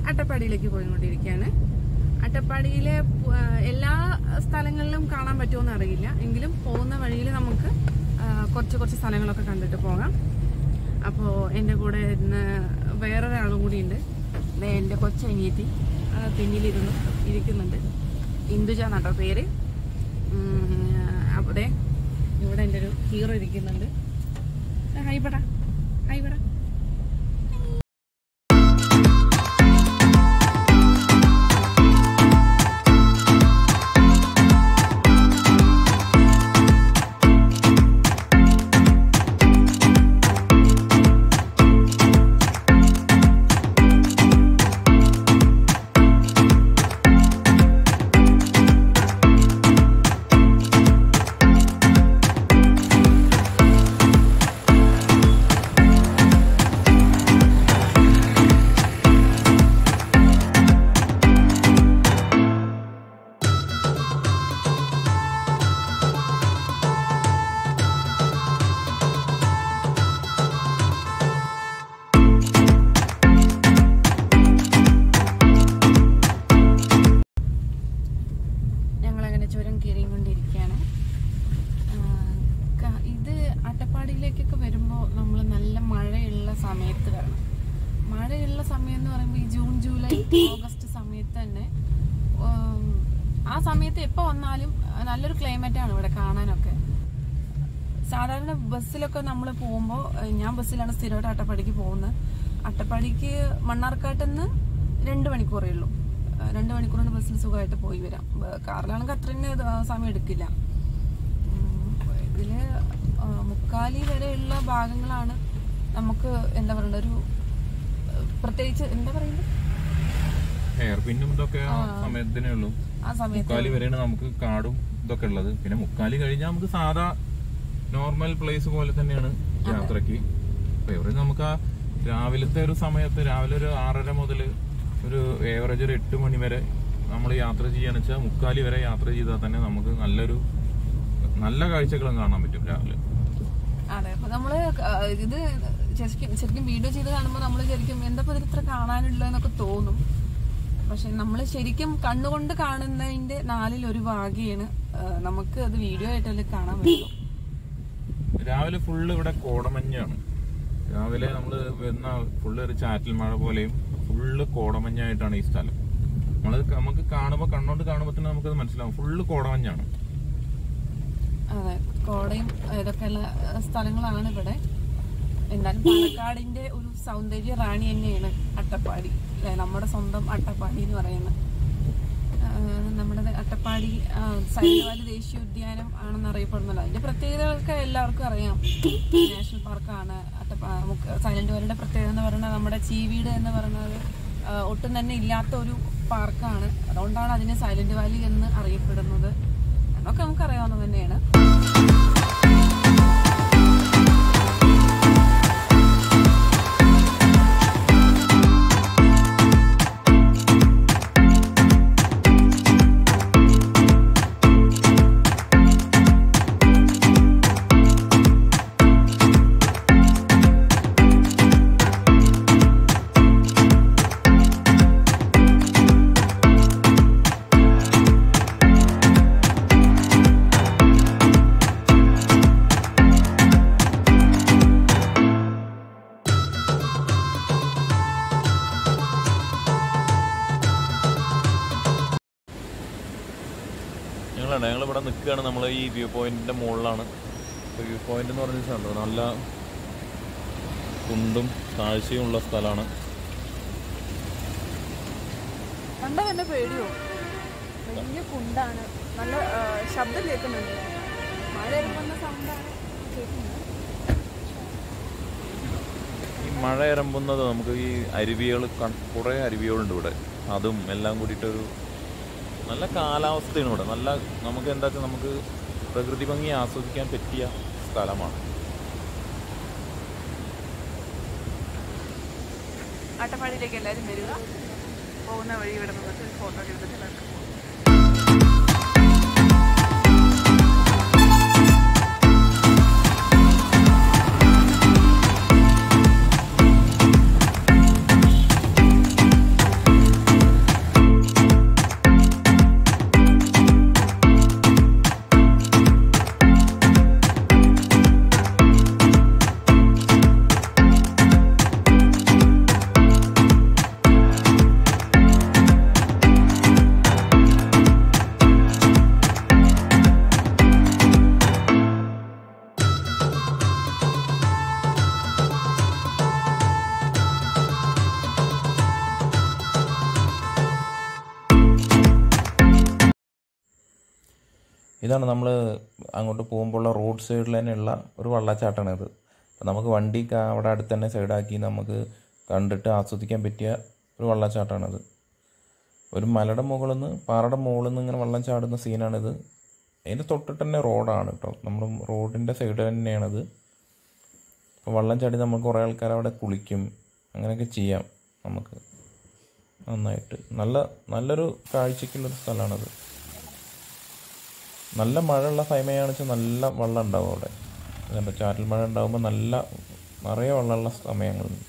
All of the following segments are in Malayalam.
അട്ടപ്പാടിയിലേക്ക് പോയിക്കൊണ്ടിരിക്കുകയാണ് അട്ടപ്പാടിയിലെ പു- ആ, എല്ലാ സ്ഥലങ്ങളിലും കാണാൻ പറ്റുമോ അറിയില്ല എങ്കിലും പോകുന്ന വഴിയിൽ നമുക്ക് ആ, കുറച്ച് കുറച്ച് സ്ഥലങ്ങളൊക്കെ കണ്ടിട്ട് പോകാം അപ്പോൾ എൻ്റെ കൂടെ ഇന്ന് വേറൊരാളും കൂടി ഉണ്ട് ദേ എൻ്റെ കൊച്ചനിയത്തി ആ, പിന്നിലിരുന്ന് ഇരിക്കുന്നുണ്ട് ഇന്ദുജ എന്നാട്ടോ പേര് അപ്പോൾ ദേ ഇവിടെ എൻ്റെ ഒരു ഹീറോ ഇരിക്കുന്നുണ്ട് ഹൈ പടാ ഹൈ പടാ ഞങ്ങളങ്ങനെ ചുരം കയറിക്കൊണ്ടിരിക്കുകയാണ് ആ, ക- ഇത് അട്ടപ്പാടിയിലേക്കൊക്കെ വരുമ്പോൾ നമ്മൾ നല്ല മഴയുള്ള സമയത്ത് വരണം മഴയുള്ള സമയം എന്ന് പറയുമ്പോൾ ഈ ജൂൺ ജൂലൈ ഓഗസ്റ്റ് സമയത്ത് തന്നെ ഉം, ആ സമയത്ത് എപ്പോൾ വന്നാലും നല്ലൊരു ക്ലൈമറ്റ് ആണ് ഇവിടെ കാണാനൊക്കെ സാധാരണ ബസ്സിലൊക്കെ നമ്മൾ പോകുമ്പോൾ ഞാൻ ബസ്സിലാണ് സ്ഥിരമായിട്ട് അട്ടപ്പാടിക്ക് പോകുന്നത് അട്ടപ്പാടിക്ക് മണ്ണാർക്കാട്ടിൽ നിന്ന് രണ്ട് മണിക്കൂറേ ഉള്ളൂ ആ, രണ്ട് മണിക്കൂർ കൊണ്ട് ബസ്സിൽ സുഖമായിട്ട് പോയി വരാം ബ- കാറിലാണെങ്കിൽ അത്രയും ഇത് സമയം എടുക്കില്ല ഉം, ഇതില് ആ, മുക്കാലി വരെയുള്ള ഭാഗങ്ങളാണ് നമുക്ക് എന്താ പറയുക ഒരു ആ, പ്രത്യേകിച്ച് എന്താ പറയുന്നത് ഹെയർ പിന്നും ഇതൊക്കെ ആ സമയത്തിനേ ഉള്ളൂ ആ സമയത്ത് മുക്കാലി വരെയാണ് നമുക്ക് കാടും ഇതൊക്കെ ഉള്ളത് പിന്നെ മുക്കാലി കഴിഞ്ഞാൽ നമുക്ക് സാധാ നോർമൽ പ്ലേസ് പോലെ തന്നെയാണ് യാത്രക്ക് അപ്പൊ ഇവിടെ നമുക്ക് ആ രാവിലത്തെ ഒരു സമയത്ത് രാവിലെ ഒരു ആറര മുതൽ ഒരു ഏവറേജ് ഒരു എട്ട് മണി വരെ നമ്മൾ യാത്ര ചെയ്യാന്ന് വെച്ചാൽ മുക്കാലി വരെ യാത്ര ചെയ്താൽ തന്നെ നമുക്ക് നല്ലൊരു നല്ല കാഴ്ചകളും കാണാൻ പറ്റും രാവിലെ അതെ അപ്പൊ നമ്മള് ആ, ഇത് ശരിക്കും ശരിക്കും വീഡിയോ ചെയ്ത് കാണുമ്പോൾ നമ്മൾ ശരിക്കും എന്താ ഇതിൽ ഇത്ര കാണാനുള്ളത് എന്നൊക്കെ തോന്നും പക്ഷെ നമ്മൾ ശരിക്കും കണ്ണുകൊണ്ട് കാണുന്നതിന്റെ നാലിൽ ഒരു ഭാഗ്യാണ് ആ, നമുക്ക് അത് വീഡിയോ ആയിട്ടല്ലേ കാണാൻ പറ്റുള്ളൂ രാവിലെ ഫുള്ള് ഇവിടെ കോടമഞ്ഞാണ് രാവിലെ നമ്മൾ വരുന്ന ഫുള്ള് ഒരു ചാറ്റൽ മഴ പോലെയും ഫുള്ള് കോടമഞ്ഞായിട്ടാണ് ഈ സ്ഥലം നമ്മള് നമുക്ക് കാണുമ്പോൾ കണ്ണോണ്ട് കാണുമ്പോൾ തന്നെ നമുക്കത് മനസ്സിലാവും ഫുള്ള് കോടമഞ്ഞാണ് അതെ കോടയും ഇതൊക്കെയുള്ള ആ, സ്ഥലങ്ങളാണ് ഇവിടെ എന്നാലും പാലക്കാടിന്റെ ഒരു സൗന്ദര്യ റാണി തന്നെയാണ് അട്ടപ്പാടി അല്ലെ നമ്മുടെ സ്വന്തം അട്ടപ്പാടി എന്ന് പറയുന്നത് ആ, നമ്മുടെ അട്ടപ്പാടി ആ, സൈലവാലി ദേശീയ ഉദ്യാനം ആണെന്ന് അറിയപ്പെടുന്നത് അതിന്റെ പ്രത്യേകതകളൊക്കെ എല്ലാവർക്കും അറിയാം നാഷണൽ പാർക്കാണ് അട്ടപ്പാ സൈലന്റ് വാലിയുടെ പ്രത്യേകത എന്ന് പറയുന്നത് നമ്മുടെ ചീവീട് എന്ന് പറയുന്നത് ആ, ഒട്ടും തന്നെ ഇല്ലാത്ത ഒരു പാർക്കാണ് അതുകൊണ്ടാണ് അതിനെ സൈലന്റ് വാലി എന്ന് അറിയപ്പെടുന്നത് അതൊക്കെ നമുക്കറിയാവുന്നത് തന്നെയാണ് ഞങ്ങളാണ് ഞങ്ങൾ ഇവിടെ നിൽക്കുകയാണ് നമ്മൾ ഈ വ്യൂ പോയിന്റിന്റെ മുകളിലാണ് വ്യൂ പോയിന്റ് എന്ന് പറഞ്ഞ സ്ഥലം നല്ല കുണ്ടും താഴ്ചയും ഉള്ള സ്ഥലമാണ് കണ്ട തന്നെ പേടിയോ വലിയ കുണ്ടാണ് നല്ല ആ, ശബ്ദം കേൾക്കുന്നുണ്ട് മഴ ഇറങ്ങുന്ന സൗണ്ടാണ് കേൾക്കുന്നത് ഈ മഴ ഇറമ്പുന്നത് നമുക്ക് ഈ അരുവികൾ കുറേ അരുവികളുണ്ട് ഇവിടെ അതും എല്ലാം കൂടിയിട്ടൊരു നല്ല കാലാവസ്ഥയാണ് ഇവിടെ നല്ല നമുക്ക് എന്താ വെച്ചാൽ നമുക്ക് പ്രകൃതി ഭംഗി ആസ്വദിക്കാൻ പറ്റിയ സ്ഥലമാണ് അട്ടപ്പാടിയിലേക്ക് എല്ലാവരും വരിക പോകുന്ന വഴി ഇവിടെ നിന്നിട്ട് ഫോട്ടോ എടുത്തിട്ട് എല്ലാവർക്കും പോകാം. ഇതാണ് നമ്മൾ അങ്ങോട്ട് പോകുമ്പോഴുള്ള റോഡ് സൈഡിൽ തന്നെയുള്ള ഒരു വെള്ളച്ചാട്ടമാണ് ഇത് അപ്പം നമുക്ക് വണ്ടി ക- അവിടെ അടുത്ത് തന്നെ സൈഡാക്കി നമുക്ക് കണ്ടിട്ട് ആസ്വദിക്കാൻ പറ്റിയ ഒരു വെള്ളച്ചാട്ടമാണിത് ഒരു മലയുടെ മുകളിൽ നിന്ന് പാറയുടെ മുകളിൽ നിന്ന് ഇങ്ങനെ വെള്ളം ചാടുന്ന സീനാണിത് അതിൻ്റെ തൊട്ടിട്ട് തന്നെ റോഡാണ് കേട്ടോ നമ്മൾ റോഡിൻ്റെ സൈഡ് തന്നെയാണിത് അപ്പോൾ വെള്ളം ചാടി നമ്മൾ കുറേ ആൾക്കാർ അവിടെ കുളിക്കും അങ്ങനെയൊക്കെ ചെയ്യാം നമുക്ക് നന്നായിട്ട് നല്ല നല്ലൊരു കാഴ്ചയ്ക്കുള്ളൊരു സ്ഥലമാണത് നല്ല മഴയുള്ള സമയമാണെന്ന് വെച്ചാൽ നല്ല വെള്ളം ഉണ്ടാവും അവിടെ അതുകൊണ്ട് ചാറ്റൽ മഴ ഉണ്ടാകുമ്പോൾ നല്ല നിറയെ വെള്ളമുള്ള സമയങ്ങളുണ്ട്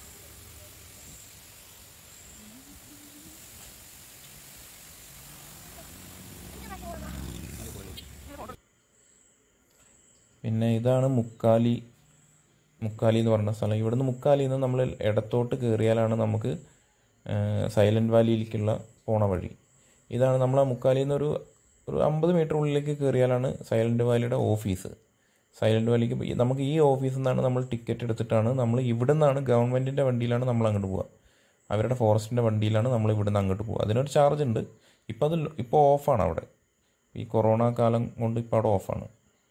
പിന്നെ ഇതാണ് മുക്കാലി മുക്കാലി എന്ന് പറഞ്ഞ സ്ഥലം ഇവിടുന്ന് മുക്കാലിയിൽ നിന്ന് നമ്മൾ ഇടത്തോട്ട് കയറിയാലാണ് നമുക്ക് സൈലൻറ്റ് വാലിയിലേക്കുള്ള പോണ വഴി ഇതാണ് നമ്മൾ ആ മുക്കാലിയിൽ നിന്ന് ഒരു ഒരു അമ്പത് മീറ്റർ ഉള്ളിലേക്ക് കയറിയാലാണ് സൈലൻറ്റ് വാലിയുടെ ഓഫീസ് സൈലൻറ്റ് വാലിക്ക് ഈ- നമുക്ക് ഈ ഓഫീസിൽ നിന്നാണ് നമ്മൾ ടിക്കറ്റ് എടുത്തിട്ടാണ് നമ്മൾ ഇവിടെ നിന്നാണ് ഗവൺമെൻറ്റിൻ്റെ വണ്ടിയിലാണ് നമ്മൾ അങ്ങോട്ട് പോവുക അവരുടെ ഫോറസ്റ്റിൻ്റെ വണ്ടിയിലാണ് നമ്മൾ ഇവിടെ നിന്ന് അങ്ങോട്ട് പോകുക അതിനൊരു ചാർജ് ഉണ്ട് ഇപ്പോൾ അത് ഇപ്പോൾ ഓഫാണ് അവിടെ ഈ കൊറോണ കാലം കൊണ്ട് ഇപ്പോൾ അവിടെ ഓഫാണ്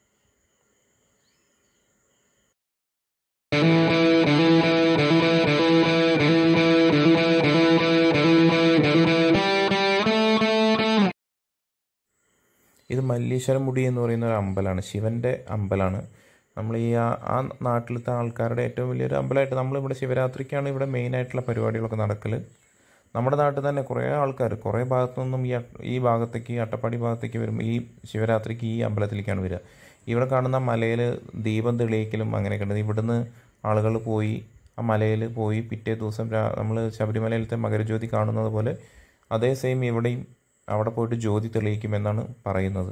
ഇത് മല്ലീശ്വരം മുടി എന്ന് പറയുന്ന ഒരു അമ്പലമാണ് ശിവൻ്റെ അമ്പലമാണ് നമ്മൾ ഈ ആ ആ നാട്ടിലത്തെ ആൾക്കാരുടെ ഏറ്റവും വലിയൊരു അമ്പലമായിട്ട് നമ്മളിവിടെ ശിവരാത്രിക്കാണ് ഇവിടെ മെയിനായിട്ടുള്ള പരിപാടികളൊക്കെ നടക്കൽ നമ്മുടെ നാട്ടിൽ തന്നെ കുറേ ആൾക്കാർ കുറേ ഭാഗത്തു നിന്നും ഈ അ- ഈ ഭാഗത്തേക്ക് അട്ടപ്പാടി ഭാഗത്തേക്ക് വരും ഈ ശിവരാത്രിക്ക് ഈ അമ്പലത്തിലേക്കാണ് വരിക ഇവിടെ കാണുന്ന മലയിൽ ദീപം തെളിയിക്കലും അങ്ങനെയൊക്കെ ഉണ്ട് ഇവിടുന്ന് ആളുകൾ പോയി ആ മലയിൽ പോയി പിറ്റേ ദിവസം നമ്മൾ ശബരിമലയിലത്തെ മകരജ്യോതി കാണുന്നത് പോലെ അതേ സെയിം ഇവിടെയും അവിടെ പോയിട്ട് ജ്യോതി തെളിയിക്കുമെന്നാണ് പറയുന്നത്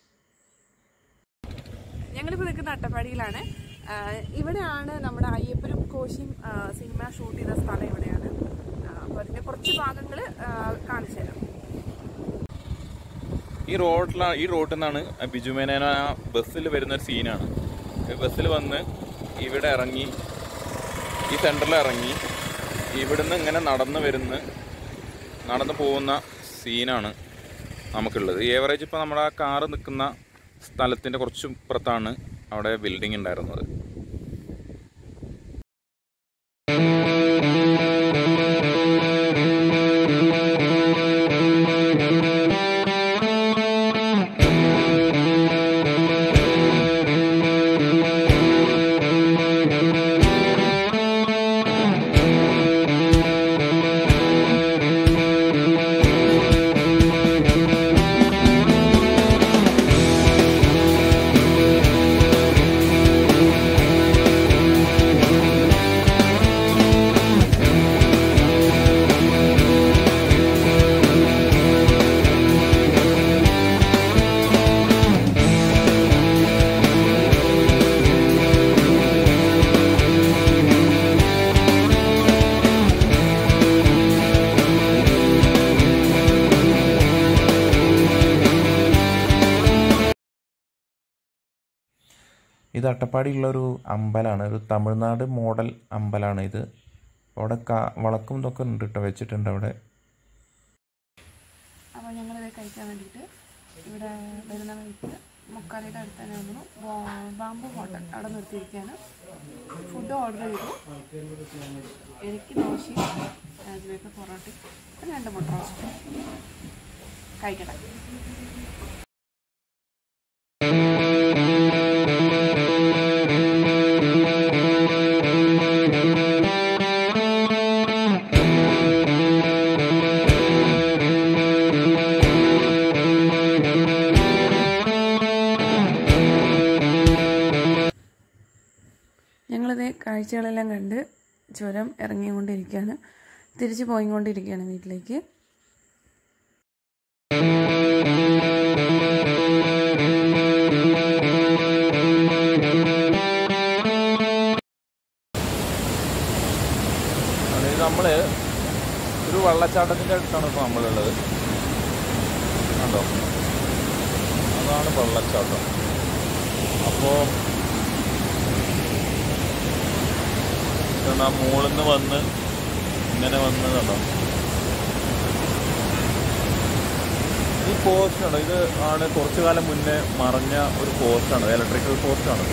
ഞങ്ങളിപ്പോൾ നിൽക്കുന്ന അട്ടപ്പാടിയിലാണ് ആഹ് ഇവിടെയാണ് നമ്മുടെ അയ്യപ്പനും കോശിയും ആഹ് സിനിമ ഷൂട്ട് ചെയ്ത സ്ഥലം ഇവിടെയാണ് അപ്പോൾ അതിൻ്റെ കുറച്ച് ഭാഗങ്ങൾ കാണിച്ചു തരാം ഈ റോഡിലാണ് ഈ റോഡിൽ നിന്നാണ് ബിജു മേനോൻ ആ ബസ്സിൽ വരുന്ന ഒരു സീനാണ് ബസ്സിൽ വന്ന് ഇവിടെ ഇറങ്ങി ഈ സെൻറ്ററിൽ ഇറങ്ങി ഇവിടുന്ന് ഇങ്ങനെ നടന്ന് വരുന്ന നടന്ന് പോകുന്ന സീനാണ് നമുക്കുള്ളത് ഏവറേജ് ഇപ്പോൾ നമ്മുടെ ആ കാറ് നിൽക്കുന്ന സ്ഥലത്തിൻ്റെ കുറച്ച് ഇപ്പുറത്താണ് അവിടെ ബിൽഡിംഗ് ഉണ്ടായിരുന്നത് ഇത് അട്ടപ്പാടിയുള്ളൊരു അമ്പലമാണ് ഒരു തമിഴ്നാട് മോഡൽ അമ്പലമാണ് ഇത് അവിടെ കാ വളക്കും ഇതൊക്കെ ഉണ്ട് കേട്ടോ വെച്ചിട്ടുണ്ട് അവിടെ അപ്പോൾ ഞങ്ങളിത് കഴിക്കാൻ വേണ്ടിയിട്ട് ഇവിടെ വരുന്ന വഴിക്ക് മുക്കാലിയുടെ അടുത്ത് തന്നെ വന്നു ബോ- ബാംബു ഹോട്ടൽ അവിടെ നിർത്തിയിരിക്കുകയാണ് ഫുഡ് ഓർഡർ ചെയ്തു എനിക്ക് ദോശയും അതിലേക്ക് പൊറോട്ടയും പിന്നെ രണ്ട് മുട്ട റോസ്റ്റ് കഴിക്കട്ടെ ഞങ്ങളിത് കാഴ്ചകളെല്ലാം കണ്ട് ചുരം ഇറങ്ങിക്കൊണ്ടിരിക്കുകയാണ് തിരിച്ചു പോയിക്കൊണ്ടിരിക്കുകയാണ് വീട്ടിലേക്ക് അതായത് നമ്മൾ ഒരു വെള്ളച്ചാട്ടത്തിൻ്റെ അടുത്താണ് ഇപ്പോൾ നമ്മളുള്ളത് കണ്ടോ അതാണ് വെള്ളച്ചാട്ടം അപ്പോൾ ആ മുകളിൽ നിന്ന് വന്ന് ഇങ്ങനെ വന്ന് കണ്ടോ ഈ പോസ്റ്റാണ് ഇത് ആണ് കുറച്ചു കാലം മുന്നേ മറഞ്ഞ ഒരു പോസ്റ്റാണ് ഇലക്ട്രിക്കൽ പോസ്റ്റാണ്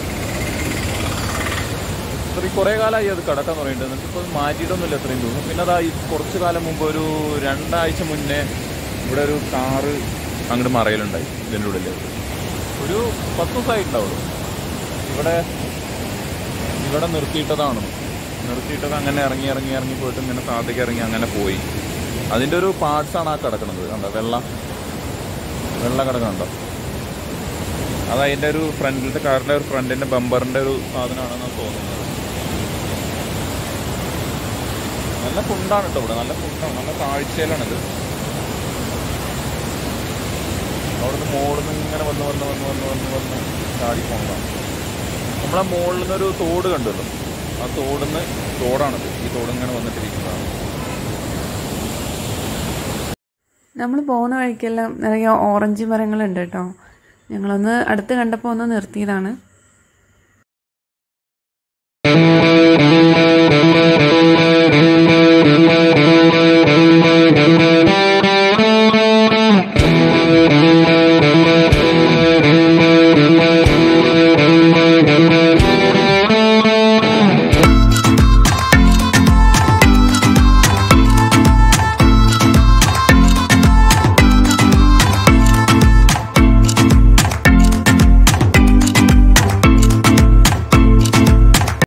ഇത്രയും കുറേ കാലമായി അത് കിടക്കാൻ തുടങ്ങിയിട്ട് എന്നിട്ട് ഇപ്പോൾ മാറ്റിയിട്ടൊന്നുമില്ല ഇത്രയും തോന്നുന്നു പിന്നെ അതാ ഈ കുറച്ചു കാലം മുമ്പ് ഒരു രണ്ടാഴ്ച മുന്നേ ഇവിടെ ഒരു കാറ് അങ്ങോട്ട് മറയലുണ്ടായി ഇതിൻ്റെ ഉള്ളിൽ ഒരു പത്ത് ദിവസമായിട്ടുണ്ടാവുള്ളൂ ഇവിടെ ഇവിടെ നിർത്തിയിട്ടതാണ് നിർത്തിയിട്ടത് അങ്ങനെ ഇറങ്ങി ഇറങ്ങി ഇറങ്ങി പോയിട്ട് ഇങ്ങനെ താഴത്തേക്ക് ഇറങ്ങി അങ്ങനെ പോയി അതിൻ്റെ ഒരു പാർട്സ് ആണ് ആ കിടക്കുന്നത് കണ്ടോ വെള്ള വെള്ള കിടക്കുന്നുണ്ടോ അത് അതിൻ്റെ ഒരു ഫ്രണ്ടിലത്തെ കാറിൻ്റെ ഒരു ഫ്രണ്ടിൻ്റെ ബമ്പറിൻ്റെ ഒരു സാധനമാണെന്ന് തോന്നുന്നത് നല്ല ഫുണ്ടാണ് കേട്ടോ ഇവിടെ നല്ല ഫുണ്ടാണ് നല്ല കാഴ്ചയിലാണിത് അവിടുന്ന് മുകളിൽ നിന്ന് ഇങ്ങനെ വന്ന് വന്ന് വന്ന് വന്ന് വന്ന് വന്ന് ചാടി പോകുന്നതാണ് നമ്മളെ മുകളിൽ നിന്നൊരു തോട് കണ്ടല്ലോ ആ തോടിന്ന് തോടാണിത് ഈ തോട് ഇങ്ങനെ വന്നിട്ടിരിക്കുന്നതാണ് നമ്മൾ പോകുന്ന വഴിക്കെല്ലാം നിറയെ ഓറഞ്ച് മരങ്ങളുണ്ട് കേട്ടോ ഞങ്ങളൊന്ന് അടുത്ത് കണ്ടപ്പോൾ ഒന്ന് നിർത്തിയതാണ്